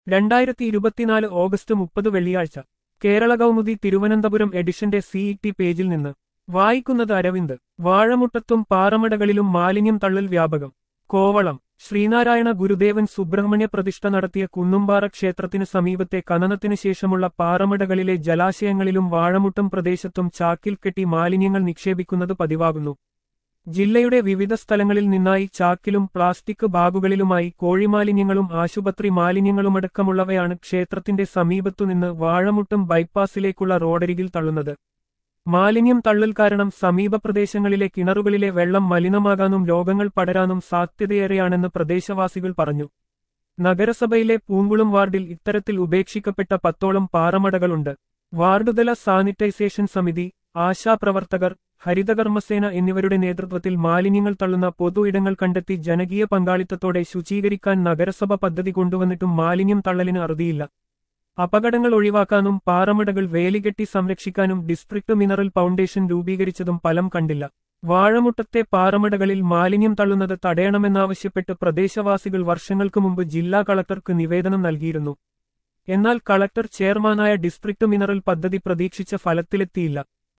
രണ്ടായിരത്തി ഇരുപത്തിനാല് ഓഗസ്റ്റ് മുപ്പത് വെള്ളിയാഴ്ച കേരള കൗമുദി തിരുവനന്തപുരം എഡിഷന്റെ സിഇടി പേജിൽ നിന്ന് വായിക്കുന്നത് അരവിന്ദ് വാഴമുട്ടത്തും പാറമടകളിലും മാലിന്യം തള്ളൽ വ്യാപകം കോവളം ശ്രീനാരായണ ഗുരുദേവൻ സുബ്രഹ്മണ്യ പ്രതിഷ്ഠ നടത്തിയ കുന്നുംപാറ ക്ഷേത്രത്തിന് സമീപത്തെ ഖനനത്തിന് ശേഷമുള്ള പാറമടകളിലെ ജലാശയങ്ങളിലും വാഴമുട്ടം പ്രദേശത്തും ചാക്കിൽ കെട്ടി മാലിന്യങ്ങൾ നിക്ഷേപിക്കുന്നത് പതിവാകുന്നു ജില്ലയുടെ വിവിധ സ്ഥലങ്ങളിൽ നിന്നായി ചാക്കിലും പ്ലാസ്റ്റിക് ബാഗുകളിലുമായി കോഴിമാലിന്യങ്ങളും ആശുപത്രി മാലിന്യങ്ങളുമടക്കമുള്ളവയാണ് ക്ഷേത്രത്തിന്റെ സമീപത്തുനിന്ന് വാഴമുട്ടും ബൈപ്പാസിലേക്കുള്ള റോഡരികിൽ തള്ളുന്നത് മാലിന്യം തള്ളൽ കാരണം സമീപ പ്രദേശങ്ങളിലെ കിണറുകളിലെ വെള്ളം മലിനമാകാനും രോഗങ്ങൾ പടരാനും സാധ്യതയേറെയാണെന്ന് പ്രദേശവാസികൾ പറഞ്ഞു നഗരസഭയിലെ പൂങ്കുളം വാർഡിൽ ഇത്തരത്തിൽ ഉപേക്ഷിക്കപ്പെട്ട പത്തോളം പാറമടകളുണ്ട് വാർഡുതല സാനിറ്റൈസേഷൻ സമിതി ആശാപ്രവർത്തകർ ഹരിതകർമ്മസേന എന്നിവരുടെ നേതൃത്വത്തിൽ മാലിന്യങ്ങൾ തള്ളുന്ന പൊതു ഇടങ്ങൾ കണ്ടെത്തി ജനകീയ പങ്കാളിത്തത്തോടെ ശുചീകരിക്കാൻ നഗരസഭ പദ്ധതി കൊണ്ടുവന്നിട്ടും മാലിന്യം തള്ളലിന് അറുതിയില്ല അപകടങ്ങൾ ഒഴിവാക്കാനും പാറമടകൾ വേലികെട്ടി സംരക്ഷിക്കാനും ഡിസ്ട്രിക്ട് മിനറൽ ഫൗണ്ടേഷൻ രൂപീകരിച്ചതും ഫലം കണ്ടില്ല വാഴമുട്ടത്തെ പാറമടകളിൽ മാലിന്യം തള്ളുന്നത് തടയണമെന്നാവശ്യപ്പെട്ട് പ്രദേശവാസികൾ വർഷങ്ങൾക്ക് മുമ്പ് ജില്ലാ കളക്ടർക്ക് നിവേദനം നൽകിയിരുന്നു എന്നാൽ കളക്ടർ ചെയർമാനായ ഡിസ്ട്രിക്ട് മിനറൽ പദ്ധതി പ്രതീക്ഷിച്ച ഫലത്തിലെത്തിയില്ല